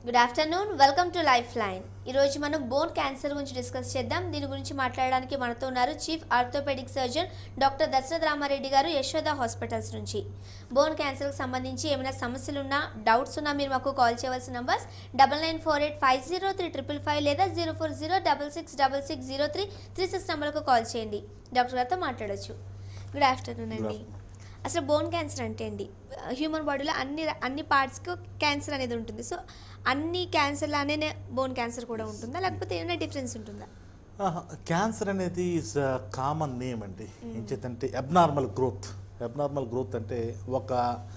Good afternoon welcome to life line ఈరోజు మనం bone cancer గురించి డిస్కస్ చేద్దాం దీని గురించి మాట్లాడడానికి మనతో ఉన్నారు chief orthopaedic surgeon doctor Dasaratha Ramareddy గారు యశోద హాస్పిటల్స్ నుంచి బోన్ క్యాన్సర్కి సంబంధించి ఏమైనా సమస్యలు ఉన్నా డౌట్స్ ఉన్నా మీరు మాకు కాల్ చేయవలసిన numbers double nine four eight five zero three triple five లేదా zero four zero double six double six zero three three six నెంబర్కు కాల్ చేయండి డాక్టర్ గారితో మాట్లాడొచ్చు గుడ్ ఆఫ్టర్నూన్ అండి అసలు బోన్ క్యాన్సర్ అంటే అండి హ్యూమన్ బాడీలో అన్ని అన్ని పార్ట్స్కి క్యాన్సర్ అనేది ఉంటుంది సో అన్ని క్యాన్సర్ లానే బోన్ క్యాన్సర్ కూడా ఉంటుందా లేకపోతే ఏమైనా డిఫరెన్స్ ఉంటుందా క్యాన్సర్ అనేది ఇస్ కామన్ నేమ్ అండి ఏం చేతంటే అబ్నార్మల్ గ్రోత్ అబ్నార్మల్ గ్రోత్ అంటే ఒక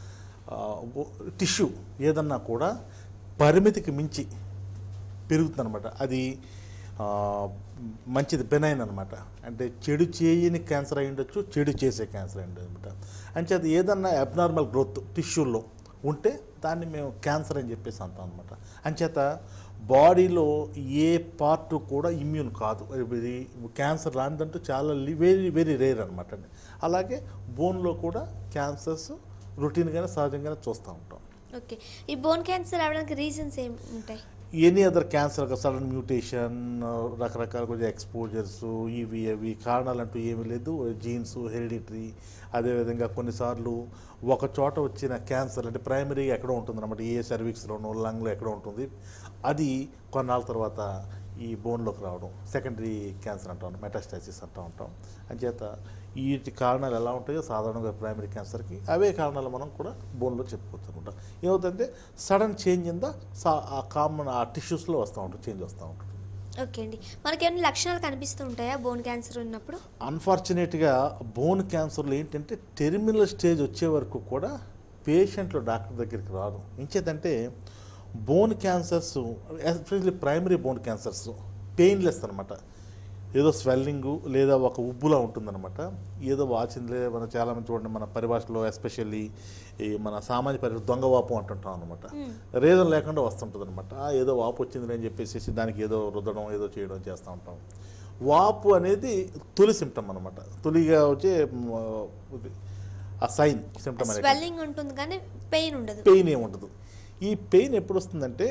టిష్యూ ఏదన్నా కూడా పరిమితికి మించి పెరుగుతుందన్నమాట అది ఆ, మంచిది బెనైన్ అనమాట అంటే చెడు చేయని క్యాన్సర్ అయి ఉండొచ్చు చెడు చేసే క్యాన్సర్ అయి ఉండదు అనమాట అంచేత ఏదన్నా అబ్నార్మల్ గ్రోత్ టిష్యూలో ఉంటే దాన్ని మేము క్యాన్సర్ అని చెప్పేసి అంటాం అనమాట అంచేత బాడీలో ఏ పార్ట్ కూడా ఇమ్యూన్ కాదు ఇది క్యాన్సర్ రానిదంటూ చాలా వెరీ వెరీ రేర్ అనమాట అండి అలాగే బోన్లో కూడా క్యాన్సర్స్ రొటీన్గానే సహజంగానే చూస్తూ ఉంటాం ఓకే ఈ బోన్ క్యాన్సర్ రావడానికి రీజన్స్ ఏం ఉంటాయి any other cancer sudden mutation రకరకాల కొంచెం ఎక్స్పోజర్స్ ఇవి అవి కారణాలు అంటూ ఏమీ లేదు జీన్స్ హెరిడిటరీ అదేవిధంగా కొన్నిసార్లు ఒక చోట వచ్చిన క్యాన్సర్ అంటే ప్రైమరీ ఎక్కడో ఉంటుంది అనమాట ఏ సర్వీక్స్లోనో లంగ్లో ఎక్కడో ఉంటుంది అది కొన్నాళ్ళ తర్వాత ఈ బోన్లోకి రావడం సెకండరీ క్యాన్సర్ అంటాం మెటాస్టాసిస్ అంటూ ఉంటాం అంచేత వీటి కారణాలు ఎలా ఉంటాయో సాధారణంగా ప్రైమరీ క్యాన్సర్కి అవే కారణాలు మనం కూడా బోన్లో చెప్పుకోవచ్చు అనమాట ఏమవుతుందంటే సడన్ చేంజ్ ఇన్ ద సా ఆ కామన్ ఆ టిష్యూస్లో వస్తూ ఉంటుంది చేంజ్ వస్తూ ఉంటుంది ఓకే అండి మనకి ఏమైనా లక్షణాలు కనిపిస్తూ ఉంటాయా బోన్ క్యాన్సర్ ఉన్నప్పుడు అన్ఫార్చునేట్గా బోన్ క్యాన్సర్లు ఏంటంటే టెర్మినల్ స్టేజ్ వచ్చే వరకు కూడా పేషెంట్లు డాక్టర్ దగ్గరికి రారు ఇంచేతంటే bone cancers especially primary bone cancers painless అనమాట ఏదో స్వెల్లింగ్ లేదా ఒక ఉబ్బులా ఉంటుందన్నమాట ఏదో వాచింది లేదా మనం చాలామంది చూడండి మన పరిభాషలో ఎస్పెషల్లీ ఈ మన సామాన్య పరిభాష దొంగ వాపు అంటుంటాం అనమాట రీజన్ లేకుండా వస్తుంటుంది అనమాట ఏదో వాపు వచ్చింది అని చెప్పేసి దానికి ఏదో రుద్దడం ఏదో చేయడం చేస్తూ ఉంటాం వాపు అనేది తొలి సిమ్టమ్ అనమాట తొలిగా వచ్చే మ్, ఇది, ఆ సైన్ సిమ్టమ్ అనేది స్వెల్లింగ్ ఉంటుంది కానీ పెయిన్ ఉండదు పెయిన్ ఏమి ఉండదు ఈ పెయిన్ ఎప్పుడు వస్తుందంటే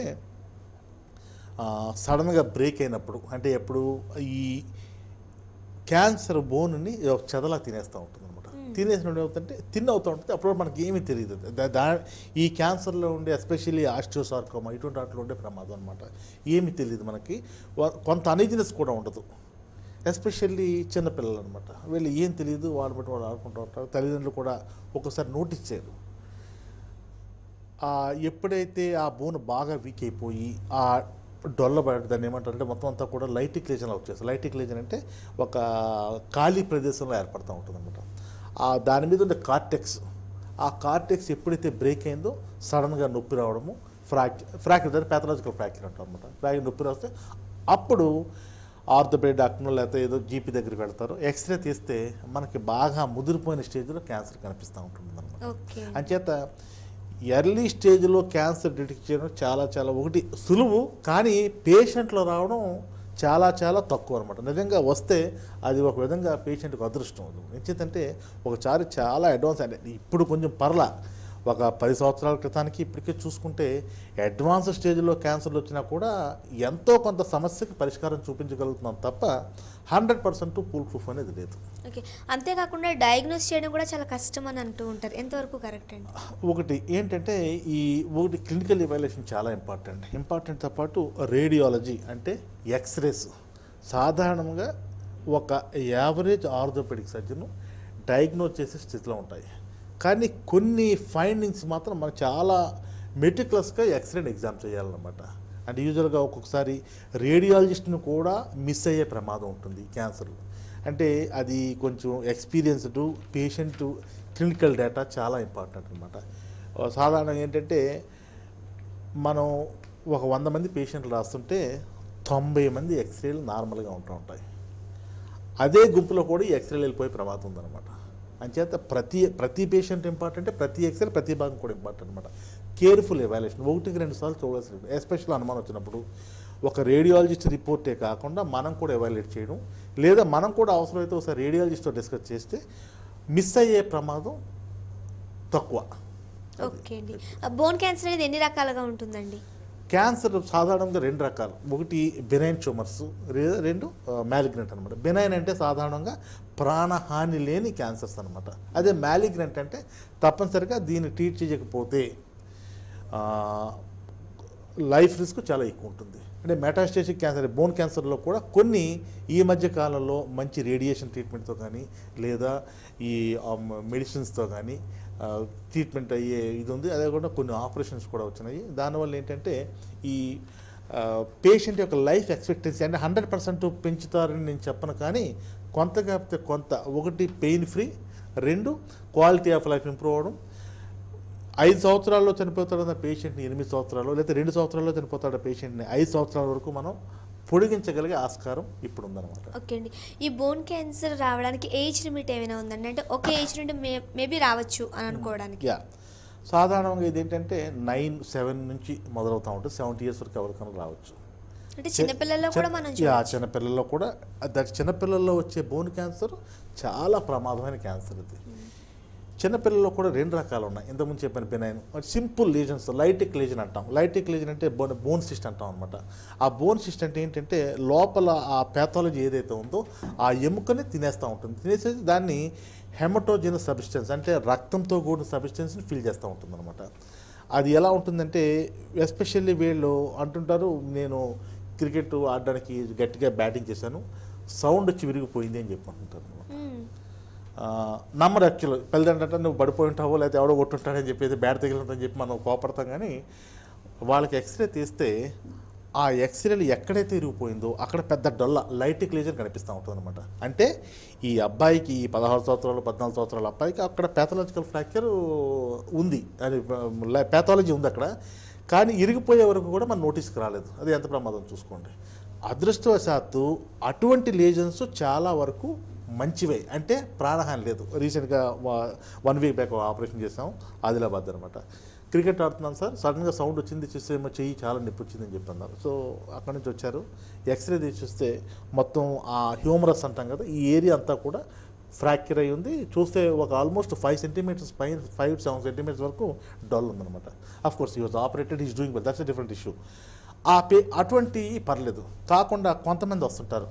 సడన్గా బ్రేక్ అయినప్పుడు అంటే ఎప్పుడు ఈ క్యాన్సర్ బోన్ని చెదలా తినేస్తూ ఉంటుంది అనమాట తినేసినప్పుడు ఏమవుతుందంటే తిన్న అవుతూ ఉంటుంది అప్పుడు మనకి ఏమీ తెలియదు దా- దా ఈ క్యాన్సర్లో ఉండే ఎస్పెషల్లీ ఆస్టియోసార్కోమా ఇటువంటి వాటిలో ఉండే ప్రమాదం అనమాట ఏమీ తెలియదు మనకి వా- కొంత అనీజినెస్ కూడా ఉండదు ఎస్పెషల్లీ చిన్నపిల్లలు అనమాట వీళ్ళు ఏం తెలియదు వాళ్ళు బట్టి వాళ్ళు ఆడుకుంటూ ఉంటారు తల్లిదండ్రులు కూడా ఒక్కోసారి నోటీస్ చేయరు ఆ ఎప్పుడైతే ఆ బోన్ బాగా వీక్ అయిపోయి ఆ డొల్లబడి దాన్ని ఏమంటారు అంటే మొత్తం అంతా కూడా లైటిక్ లేజన్ వచ్చేస్తుంది లైటిక్ లేజన్ అంటే ఒక ఖాళీ ప్రదేశంలో ఏర్పడుతూ ఉంటుంది అనమాట ఆ దాని మీద ఉండే కార్టెక్స్ ఆ కార్టెక్స్ ఎప్పుడైతే బ్రేక్ అయిందో సడన్గా నొప్పి రావడము ఫ్రాక్చర్ ఫ్రాక్చర్ దాన్ని ప్యాథలాజికల్ ఫ్రాక్చర్ అంటారు అనమాట ఫ్రాక్చర్ నొప్పి వస్తే అప్పుడు ఆర్థోపెడ్ డాక్టర్ లేకపోతే ఏదో జీపీ దగ్గరికి వెళ్తారు ఎక్స్రే తీస్తే మనకి బాగా ముదిరిపోయిన స్టేజ్లో క్యాన్సర్ కనిపిస్తూ ఉంటుంది అనమాట ఓకే అంచేత ఎర్లీ స్టేజ్లో క్యాన్సర్ డిటెక్ట్ చేయడం చాలా చాలా ఒకటి సులువు కానీ పేషెంట్లో రావడం చాలా చాలా తక్కువ అనమాట నిజంగా వస్తే అది ఒక విధంగా పేషెంట్కి అదృష్టం ఎంచేతంటే ఒకసారి చాలా అడ్వాన్స్ అంటే ఇప్పుడు కొంచెం పర్లా ఒక పది సంవత్సరాల క్రితానికి ఇప్పటికే చూసుకుంటే అడ్వాన్స్ స్టేజ్లో క్యాన్సర్లు వచ్చినా కూడా ఎంతో కొంత సమస్యకి పరిష్కారం చూపించగలుగుతున్నాం తప్ప హండ్రెడ్ పర్సెంట్ పూల్ ప్రూఫ్ అనేది లేదు ఓకే అంతేకాకుండా డయాగ్నోస్ చేయడం కూడా చాలా కష్టం అని అంటూ ఉంటారు ఎంతవరకు కరెక్ట్ అండి ఒకటి ఏంటంటే ఈ ఒకటి క్లినికల్ ఇవాల్యుయేషన్ చాలా ఇంపార్టెంట్ ఇంపార్టెంట్తో పాటు రేడియాలజీ అంటే ఎక్స్రేస్ సాధారణంగా ఒక యావరేజ్ ఆర్థోపెడిక్ సర్జన్ డయాగ్నోజ్ చేసే స్థితిలో ఉంటాయి కానీ కొన్ని ఫైండింగ్స్ మాత్రం మనం చాలా మెటిక్యులస్గా ఎక్స్రేని ఎగ్జామ్ చేయాలన్నమాట అంటే యూజువల్గా ఒక్కొక్కసారి రేడియాలజిస్ట్ని కూడా మిస్ అయ్యే ప్రమాదం ఉంటుంది క్యాన్సర్ అంటే అది కొంచెం ఎక్స్పీరియన్స్డ్ పేషెంట్ క్లినికల్ డేటా చాలా ఇంపార్టెంట్ అనమాట సాధారణంగా ఏంటంటే మనం ఒక వంద మంది పేషెంట్లు రాస్తుంటే తొంభై మంది ఎక్స్రేలు నార్మల్గా ఉంటూ ఉంటాయి అదే గుంపులో కూడా ఈ ఎక్స్రేలు వెళ్ళిపోయే ప్రమాదం ఉందన్నమాట అంచేత ప్రతి ప్రతి పేషెంట్ ఇంపార్టెంట్ ప్రతి ఎక్స్రే ప్రతి భాగం కూడా ఇంపార్టెంట్ అనమాట కేర్ఫుల్ ఎవాల్యుయేషన్ ఒకటికి రెండు సార్లు చూడాల్సి ఎస్పెషల్ అనుమానం వచ్చినప్పుడు ఒక రేడియాలజిస్ట్ రిపోర్టే కాకుండా మనం కూడా ఎవాల్యుయేట్ చేయడం లేదా మనం కూడా అవసరమైతే ఒకసారి రేడియాలజిస్ట్తో డిస్కస్ చేస్తే మిస్ అయ్యే ప్రమాదం తక్కువ ఓకే అండి బోన్ క్యాన్సర్ అనేది ఎన్ని రకాలుగా ఉంటుందండి క్యాన్సర్ సాధారణంగా రెండు రకాలు ఒకటి బెనైన్ ట్యూమర్స్ రెండు మ్యాలిగ్నెంట్ అనమాట బెనైన్ అంటే సాధారణంగా ప్రాణహాని లేని క్యాన్సర్స్ అనమాట అదే మ్యాలిగ్నెంట్ అంటే తప్పనిసరిగా దీన్ని ట్రీట్ చేయకపోతే ఆ, లైఫ్ రిస్క్ చాలా ఎక్కువ ఉంటుంది అంటే మెటాస్టేసిక్ క్యాన్సర్ బోన్ క్యాన్సర్లో కూడా కొన్ని ఈ మధ్య కాలంలో మంచి రేడియేషన్ ట్రీట్మెంట్తో కానీ లేదా ఈ మెడిసిన్స్తో కానీ ట్రీట్మెంట్ అయ్యే ఇది ఉంది అదే కూడా కొన్ని ఆపరేషన్స్ కూడా వచ్చినాయి దానివల్ల ఏంటంటే ఈ పేషెంట్ యొక్క లైఫ్ ఎక్స్పెక్టెన్సీ అంటే హండ్రెడ్ పర్సెంట్ పెంచుతారని నేను చెప్పను కానీ కొంత కాకపోతే కొంత ఒకటి పెయిన్ ఫ్రీ రెండు క్వాలిటీ ఆఫ్ లైఫ్ ఇంప్రూవ్ అవ్వడం ఐదు సంవత్సరాల్లో చనిపోతాడన్న పేషెంట్ని ఎనిమిది సంవత్సరాలు లేదా రెండు సంవత్సరాల్లో చనిపోతాడ పేషెంట్ని ఐదు సంవత్సరాల వరకు మనం పొడిగించగలిగే ఆస్కారం ఇప్పుడు ఉందన్నమాట ఓకే అండి ఈ బోన్ క్యాన్సర్ రావడానికి ఏజ్ లిమిట్ ఏమైనా ఉందండి అంటే ఒక ఏజ్ నుండి మే మేబీ రావచ్చు అని అనుకోవడానికి యా సాధారణంగా ఇది ఏంటంటే నైన్ సెవెన్ నుంచి మొదలవుతూ ఉంటుంది సెవెంటీ ఇయర్స్ వరకు ఎవరికైనా రావచ్చు అంటే చిన్నపిల్లల్లో కూడా మనం యా చూడొచ్చు చిన్నపిల్లల్లో కూడా దట్ చిన్నపిల్లల్లో వచ్చే బోన్ క్యాన్సర్ చాలా ప్రమాదమైన క్యాన్సర్ ఇది చిన్నపిల్లల్లో కూడా రెండు రకాలు ఉన్నాయి ఇంతకుముందు చెప్పిన benign simple lesions lytic lesion అంటాం లైటిక్ లీజన్ అంటే బోన్ బోన్ సిస్ట్ అంటాం అనమాట ఆ బోన్ సిస్ట్ అంటే ఏంటంటే లోపల ఆ ప్యాథాలజీ ఏదైతే ఉందో ఆ ఎముకని తినేస్తూ ఉంటుంది తినేసేసి దాన్ని హెమటోజినస్ సబ్స్టెన్స్ అంటే రక్తంతో కూడిన సబ్స్టెన్స్ని ఫిల్ చేస్తూ ఉంటుంది అనమాట అది ఎలా ఉంటుందంటే ఎస్పెషల్లీ వీళ్ళు అంటుంటారు నేను క్రికెట్ ఆడడానికి గట్టిగా బ్యాటింగ్ చేశాను సౌండ్ వచ్చి విరిగిపోయింది అని చెప్పి మ్మ్. నమ్మరు యాక్చువల్ పెళ్ళంటే నువ్వు పడిపోయి ఉంటావో లేకపోతే ఎవడో కొట్టుంటాడని చెప్పేసి బ్యాట్ తగిలిందని చెప్పి మనం కోపడతాం కానీ వాళ్ళకి ఎక్స్రే తీస్తే ఆ ఎక్స్రేలు ఎక్కడైతే ఇరిగిపోయిందో అక్కడ పెద్ద డొల్ల లైటిక్ లేజర్ కనిపిస్తూ ఉంటుంది అనమాట అంటే ఈ అబ్బాయికి ఈ పదహారు సంవత్సరాలు పద్నాలుగు సంవత్సరాల అబ్బాయికి అక్కడ ప్యాథలాజికల్ ఫ్రాక్చర్ ఉంది అది ప్యాథాలజీ ఉంది అక్కడ కానీ ఇరిగిపోయే వరకు కూడా మన నోటీస్కి రాలేదు అది ఎంత ప్రమాదం చూసుకోండి అదృష్టవశాత్తు అటువంటి లేజన్స్ చాలా వరకు మంచివే అంటే ప్రాణహాని లేదు రీసెంట్గా వన్ వీక్ బ్యాక్ ఆపరేషన్ చేసాం ఆదిలాబాద్ అనమాట క్రికెట్ ఆడుతున్నాను సార్ సడన్గా సౌండ్ వచ్చింది చూస్తే ఏమో చెయ్యి చాలా నొప్పి వచ్చిందని చెప్పి అన్నారు సో అక్కడి నుంచి వచ్చారు ఎక్స్రే తీసి చూస్తే మొత్తం ఆ హ్యూమరస్ అంటాం కదా ఈ ఏరియా అంతా కూడా ఫ్రాక్చర్ అయి ఉంది చూస్తే ఒక ఆల్మోస్ట్ ఫైవ్ సెంటీమీటర్స్ పైన ఫైవ్ సెవెన్ సెంటీమీటర్స్ వరకు డల్ ఉందన్నమాట of course he was operated is doing that's a different issue ఆ పే అటువంటి పర్లేదు కాకుండా కొంతమంది వస్తుంటారు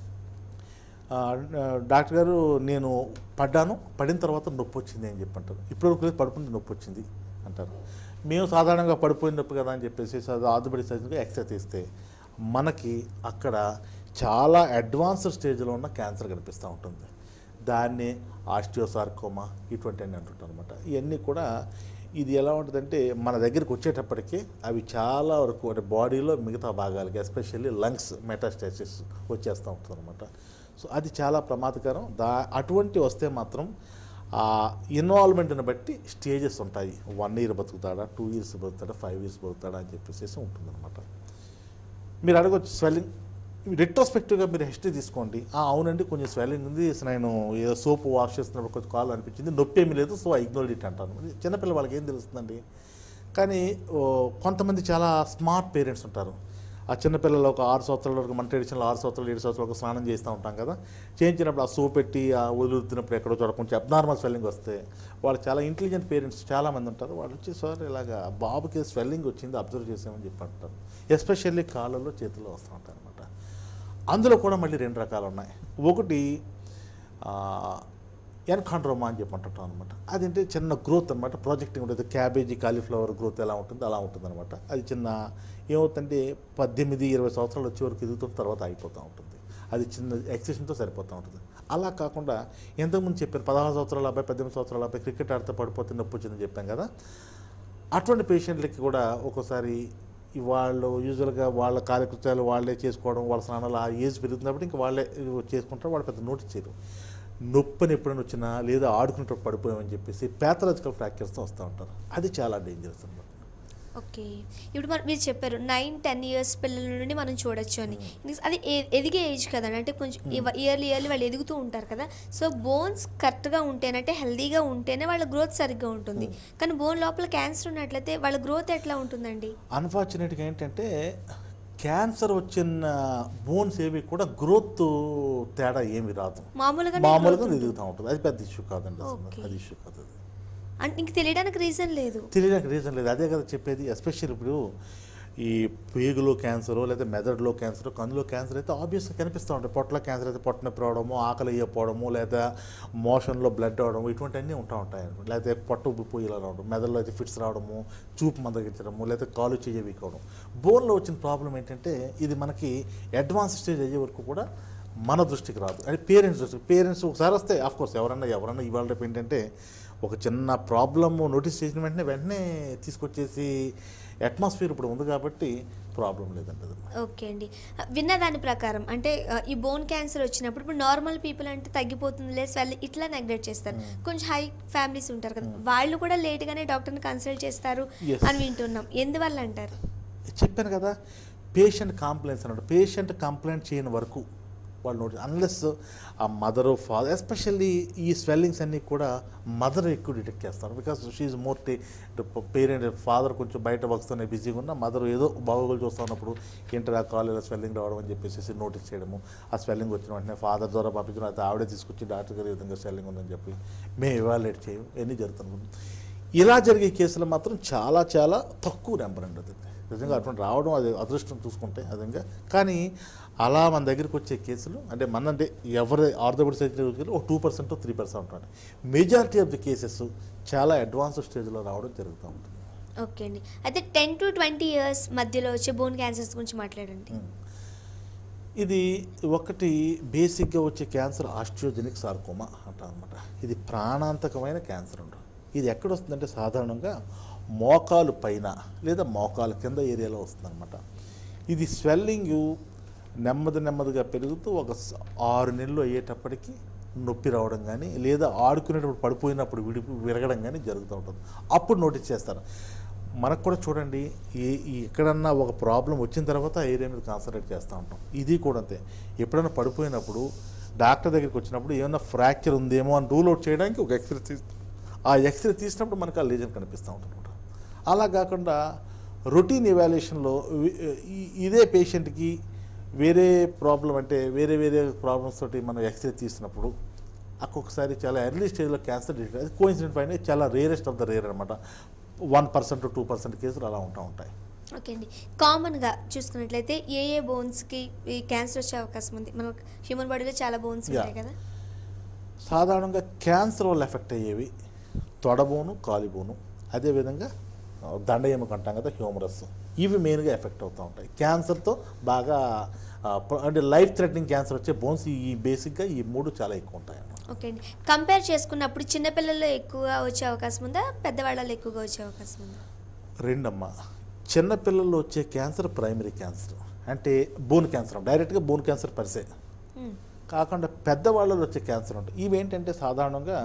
ఆ, డాక్టర్ గారు నేను పడ్డాను పడిన తర్వాత నొప్పి వచ్చింది అని చెప్పి అంటారు ఇప్పటివరకు లేదు పడుకుంటే నొప్పి వచ్చింది అంటారు మేము సాధారణంగా పడిపోయిన నొప్పి కదా అని చెప్పేసి అది ఆర్థోపెడిక్ సర్జన్గా ఎక్స్రే తీస్తే మనకి అక్కడ చాలా అడ్వాన్స్డ్ స్టేజ్లో ఉన్న క్యాన్సర్ కనిపిస్తూ ఉంటుంది దాన్నే ఆస్టియోసార్కోమా ఇటువంటివన్నీ అంటుంటారు అనమాట ఇవన్నీ కూడా ఇది ఎలా ఉంటుందంటే మన దగ్గరికి వచ్చేటప్పటికి అవి చాలా వరకు అంటే బాడీలో మిగతా భాగాలకి ఎస్పెషల్లీ లంగ్స్ మెటాస్టాసిస్ వచ్చేస్తూ ఉంటుంది అనమాట సో అది చాలా ప్రమాదకరం దా అటువంటి వస్తే మాత్రం ఆ ఇన్వాల్వ్మెంట్ని బట్టి స్టేజెస్ ఉంటాయి వన్ ఇయర్ బతుకుతాడా టూ ఇయర్స్ బతుకుతాడా ఫైవ్ ఇయర్స్ బతుకుతాడా అని చెప్పేసి ఉంటుందన్నమాట మీరు అడగొచ్చు స్వెల్లింగ్ రెట్రోస్పెక్టివ్గా మీరు హిస్టరీ తీసుకోండి ఆ అవునండి కొంచెం స్వెల్లింగ్ ఉంది అసలు నేను ఏదో సోప్ వాష్ చేస్తున్నప్పుడు కొంచెం కాల్ అనిపించింది నొప్పి ఏమీ లేదు సో ఐ ఇగ్నోర్ ఇట్ అంటాను మరి చిన్నపిల్ల వాళ్ళకి ఏం తెలుస్తుందండి కానీ ఓ, కొంతమంది చాలా స్మార్ట్ పేరెంట్స్ ఉంటారు ఆ చిన్నపిల్లలు ఒక ఆరు సంవత్సరాల వరకు మన ట్రెడిషనల్ ఆరు సంవత్సరాలు ఏడు సంవత్సరాల వరకు స్నానం చేస్తూ ఉంటాం కదా చేయించినప్పుడు ఆ సోప్ పెట్టి ఆ వదులుతున్నప్పుడు ఎక్కడో చోట కొంచెం అబ్నార్మల్ స్వెల్లింగ్ వస్తే వాళ్ళు చాలా ఇంటెలిజెంట్ పేరెంట్స్ చాలామంది ఉంటారు వాళ్ళు వచ్చి సార్ ఇలాగా బాబుకి స్వెల్లింగ్ వచ్చింది అబ్జర్వ్ చేసామని చెప్పి అంటారు ఎస్పెషల్లీ కాళ్ళలో చేతుల్లో వస్తూ ఉంటారు అనమాట అందులో కూడా మళ్ళీ రెండు రకాలు ఉన్నాయి ఒకటి ఎన్కాండ్రోమా అని చెప్పి అంటుంటాం అనమాట అదేంటే చిన్న గ్రోత్ అనమాట ప్రాజెక్టింగ్ ఉంటుంది క్యాబేజీ కాలీఫ్లవర్ గ్రోత్ ఎలా ఉంటుంది అలా ఉంటుంది అనమాట అది చిన్న ఏమవుతుందంటే పద్దెనిమిది ఇరవై సంవత్సరాలు వచ్చే వరకు ఎదుగుతున్న తర్వాత అయిపోతూ ఉంటుంది అది చిన్న ఎక్సెషన్తో సరిపోతూ ఉంటుంది అలా కాకుండా ఎంతకుముందు చెప్పాను పదహారు సంవత్సరాల అబ్బాయి పద్దెనిమిది సంవత్సరాల అబ్బాయి క్రికెట్ ఆడితే పడిపోతే నొప్పి వచ్చిందని చెప్పాం కదా అటువంటి పేషెంట్లకి కూడా ఒక్కోసారి ఈ వాళ్ళు యూజువల్గా వాళ్ళ కాలకృత్యాలు వాళ్ళే చేసుకోవడం వాళ్ళ స్నానాలు ఆ ఏజ్ పెరుగుతున్నప్పుడు ఇంకా వాళ్ళే చేసుకుంటారు వాళ్ళు పెద్ద నోటీస్ చేయరు నొప్పిని ఎప్పుడైనా వచ్చినా లేదా ఆడుకునేటప్పుడు పడిపోయామని చెప్పేసి ప్యాథలాజికల్ ఫ్రాక్చర్స్తో వస్తూ ఉంటారు అది చాలా డేంజరస్ అనమాట ఓకే ఇప్పుడు మరి మీరు చెప్పారు నైన్ టెన్ ఇయర్స్ పిల్లల నుండి మనం చూడొచ్చు అని Means అది ఎ- ఎదిగే ఏజ్ కదండి అంటే కొంచెం ఇయర్లీ ఇయర్లీ వాళ్ళు ఎదుగుతూ ఉంటారు కదా సో బోన్స్ కరెక్ట్గా ఉంటేనంటే హెల్దీగా ఉంటేనే వాళ్ళ గ్రోత్ సరిగ్గా ఉంటుంది కానీ బోన్ లోపల క్యాన్సర్ ఉన్నట్లయితే వాళ్ళ గ్రోత్ ఎట్లా ఉంటుందండి అన్ఫార్చునేట్గా ఏంటంటే క్యాన్సర్ వచ్చిన బోన్స్ ఏవి కూడా గ్రోత్ తేడా ఏమి రాదు మామూలుగా మామూలుగా ఎదుగుతూ ఉంటుంది అది పెద్ద ఇష్యూ కాదండి అసలు. Okay. అది ఇష్యూ కాదు అది అంటే ఇంక తెలియడానికి రీజన్ లేదు తెలియడానికి రీజన్ లేదు అదే కదా చెప్పేది ఎస్పెషల్ ఇప్పుడు ఈ పేగులో క్యాన్సర్ లేదా మెదడులో క్యాన్సర్ కందులో క్యాన్సర్ అయితే ఆబ్వియస్గా కనిపిస్తూ ఉంటాయి పొట్టలో క్యాన్సర్ అయితే పొట్ట నొప్పి రావడము ఆకలి అయ్యపోవడము లేదా మోషన్లో బ్లడ్ అవడము ఇటువంటివన్నీ ఉంటూ ఉంటాయి లేకపోతే పొట్ట ఉబ్బిపోయి ఇలా రావడం మెదడులో అయితే ఫిట్స్ రావడము చూపు మందగించడము లేదా కాలు చెయ్యి వీక్ అవడం బోన్లో వచ్చిన ప్రాబ్లం ఏంటంటే ఇది మనకి అడ్వాన్స్ స్టేజ్ అయ్యే వరకు కూడా మన దృష్టికి రాదు అంటే పేరెంట్స్ దృష్టికి పేరెంట్స్ ఒకసారి వస్తే కోర్స్ ఎవరన్నా ఎవరన్నా ఇవాళ రేపు ఏంటంటే ఒక చిన్న ప్రాబ్లమ్ నోటీస్ చేసిన వెంటనే వెంటనే తీసుకొచ్చేసి అట్మాస్ఫియర్ ఇప్పుడు ఉంది కాబట్టి ప్రాబ్లం లేదండి అది ఓకే అండి విన్న దాని ప్రకారం అంటే ఆ, ఈ బోన్ క్యాన్సర్ వచ్చినప్పుడు ఇప్పుడు నార్మల్ పీపుల్ అంటే తగ్గిపోతుందిలే స్వెల్ ఇట్లా నెగ్లెక్ట్ చేస్తారు కొంచెం హై ఫ్యామిలీస్ ఉంటారు కదా వాళ్ళు కూడా లేట్గానే డాక్టర్ని కన్సల్ట్ చేస్తారు Yes. అని వింటున్నాం ఎందువల్ల అంటారు చెప్పాను కదా పేషెంట్ కాంప్లైంట్స్ అన్నాడు పేషెంట్ కంప్లైంట్ చేయని వరకు వాళ్ళు నోటి అన్లెస్ ఆ మదర్ ఫాదర్ ఎస్పెషల్లీ ఈ స్వెల్లింగ్స్ అన్నీ కూడా మదర్ ఎక్కువ డిటెక్ట్ చేస్తారు because she more parent father కొంచెం బయట వస్తూనే బిజీగా ఉన్న మదర్ ఏదో బాగోగులు చూస్తూ ఉన్నప్పుడు ఏంటి ఆ కాలేజీలో స్వెల్లింగ్ రావడం అని చెప్పేసి నోటీస్ చేయడము ఆ స్వెల్లింగ్ వచ్చిన వెంటనే ఫాదర్ ద్వారా పంపించడం అయితే ఆవిడే తీసుకొచ్చి డాక్టర్ గారు ఈ విధంగా స్వెల్లింగ్ ఉందని చెప్పి మేము ఇవాల్యుయేట్ చేయం ఎన్ని జరుగుతుంది ఇలా జరిగే కేసులు మాత్రం చాలా చాలా తక్కువ నెంబర్ అండి అది నిజంగా అటువంటి రావడం అది అదృష్టం చూసుకుంటే అదంగా కానీ అలా మన దగ్గరికి వచ్చే కేసులు అంటే మన అంటే ఎవరి ఆర్థోపెడిక్ సర్జరీ ఒక టూ పర్సెంట్ త్రీ పర్సెంట్ ఉంటుంది మెజారిటీ ఆఫ్ ది కేసెస్ చాలా అడ్వాన్స్ స్టేజ్లో రావడం జరుగుతూ ఉంటుంది ఓకే అండి అయితే టెన్ టు ట్వంటీ ఇయర్స్ మధ్యలో వచ్చే బోన్ క్యాన్సర్స్ గురించి మాట్లాడండి ఇది ఒకటి బేసిక్గా వచ్చే క్యాన్సర్ ఆస్ట్రియోజెనిక్ సార్కోమా అంటారు అనమాట ఇది ప్రాణాంతకమైన క్యాన్సర్ ఉంటుంది ఇది ఎక్కడ వస్తుందంటే సాధారణంగా మోకాలు పైన లేదా మోకాలు కింద ఏరియాలో వస్తుందన్నమాట ఇది స్వెల్లింగ్ నెమ్మది నెమ్మదిగా పెరుగుతూ ఒక స- ఆరు నెలలు అయ్యేటప్పటికి నొప్పి రావడం కానీ లేదా ఆడుకునేటప్పుడు పడిపోయినప్పుడు విడి విరగడం కానీ జరుగుతూ ఉంటుంది అప్పుడు నోటీస్ చేస్తారు మనకు కూడా చూడండి ఏ ఈ ఎక్కడన్నా ఒక ప్రాబ్లం వచ్చిన తర్వాత ఆ ఏరియా మీద కాన్సన్ట్రేట్ చేస్తూ ఉంటాం ఇది కూడా అంతే ఎప్పుడైనా పడిపోయినప్పుడు డాక్టర్ దగ్గరికి వచ్చినప్పుడు ఏమైనా ఫ్రాక్చర్ ఉందేమో అని రూల్ అవుట్ చేయడానికి ఒక ఎక్స్రే తీస్తాం ఆ ఎక్స్రే తీసినప్పుడు మనకు ఆ లేజన్ కనిపిస్తూ ఉంటుంది అలా కాకుండా రొటీన్ ఎవాల్యుయేషన్లో ఇదే పేషెంట్కి వేరే ప్రాబ్లం అంటే వేరే వేరే ప్రాబ్లమ్స్ తోటి మనం ఎక్స్రే తీసినప్పుడు ఒక్కొక్కసారి చాలా ఎర్లీ స్టేజ్లో క్యాన్సర్ డిటెక్ట్ అది కోయిన్సిడెంట్ పైన చాలా రేరెస్ట్ ఆఫ్ ద రేర్ అనమాట వన్ పర్సెంట్ టూ పర్సెంట్ కేసులు అలా ఉంటా ఉంటాయి ఓకే అండి కామన్గా చూసుకున్నట్లయితే ఏ ఏ బోన్స్కి ఈ క్యాన్సర్ వచ్చే అవకాశం ఉంది మన హ్యూమన్ బాడీలో చాలా బోన్స్ Yeah. ఉంటాయి కదా సాధారణంగా క్యాన్సర్ వల్ల ఎఫెక్ట్ అయ్యేవి తొడబోను కాలిబోను అదేవిధంగా ఆ, దండ ఎముక అంటాం కదా హ్యూమరస్ ఇవి మెయిన్గా ఎఫెక్ట్ అవుతూ ఉంటాయి క్యాన్సర్తో బాగా ఆ, ప్ర- అంటే లైఫ్ థ్రెటనింగ్ క్యాన్సర్ వచ్చే బోన్స్ ఈ బేసిక్గా ఈ మూడు చాలా ఎక్కువ ఉంటాయి అన్నమాట ఓకే అండి కంపేర్ చేసుకున్నప్పుడు చిన్నపిల్లల్లో ఎక్కువగా వచ్చే అవకాశం ఉందా పెద్దవాళ్ళలో ఎక్కువగా వచ్చే అవకాశం ఉందా రెండమ్మ చిన్నపిల్లల్లో వచ్చే క్యాన్సర్ ప్రైమరీ క్యాన్సర్ అంటే బోన్ క్యాన్సర్ డైరెక్ట్గా బోన్ క్యాన్సర్ పరిసే మ్మ్. కాకుండా పెద్దవాళ్ళలో వచ్చే క్యాన్సర్ ఉంటుంది ఇవి ఏంటంటే సాధారణంగా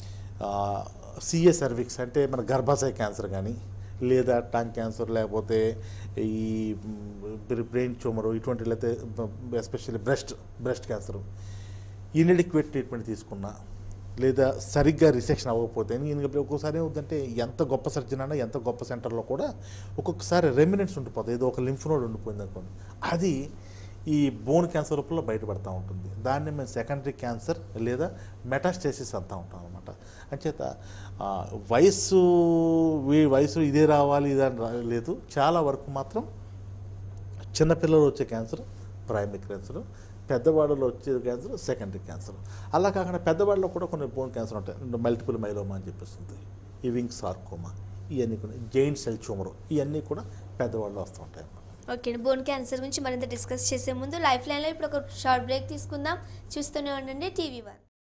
సిఏ సర్విక్స్ అంటే మన గర్భాశయ క్యాన్సర్ కానీ లేదా టంగ్ క్యాన్సర్ లేకపోతే ఈ బ్రెయిన్ ట్యూమర్ ఇటువంటి లేకపోతే especially breast breast cancer inadequate treatment తీసుకున్నా లేదా సరిగ్గా రిసెక్షన్ అవ్వకపోతే ఈయన ఒక్కోసారి ఏమవుతుందంటే ఎంత గొప్ప సర్జన్ అయినా ఎంత గొప్ప సెంటర్లో కూడా ఒక్కొక్కసారి రెమినెంట్స్ ఉండిపోతాయి ఏదో ఒక లింఫ్ నోడ్ ఉండిపోయింది అనుకోండి అది ఈ బోన్ క్యాన్సర్ రూపంలో బయటపడతా ఉంటుంది దాన్ని మేము సెకండరీ క్యాన్సర్ లేదా మెటాస్టేసిస్ అంటూ ఉంటాం అనమాట అంచేత ఆ, వయస్సు వీ- వయసు ఇదే రావాలి ఇదే అని రా- లేదు చాలా వరకు మాత్రం చిన్నపిల్లలు వచ్చే క్యాన్సర్ ప్రైమరీ క్యాన్సర్ పెద్దవాళ్ళలో వచ్చే క్యాన్సర్ సెకండరీ క్యాన్సర్ అలా కాకుండా పెద్దవాళ్ళలో కూడా కొన్ని బోన్ క్యాన్సర్ ఉంటాయి మల్టిపుల్ మైలోమా అని చెప్పేస్తుంది ఈ వింగ్ సార్కోమా ఇవన్నీ కూడా జైంట్ సెల్ ట్యూమర్ ఇవన్నీ కూడా పెద్దవాళ్ళు వస్తూ ఉంటాయి అన్నమాట ఓకే అండి బోన్ క్యాన్సర్ గురించి మరింత డిస్కస్ చేసే ముందు లైఫ్ లైన్లో ఇప్పుడు ఒక షార్ట్ బ్రేక్ తీసుకుందాం చూస్తూనే ఉండండి టీవీ వన్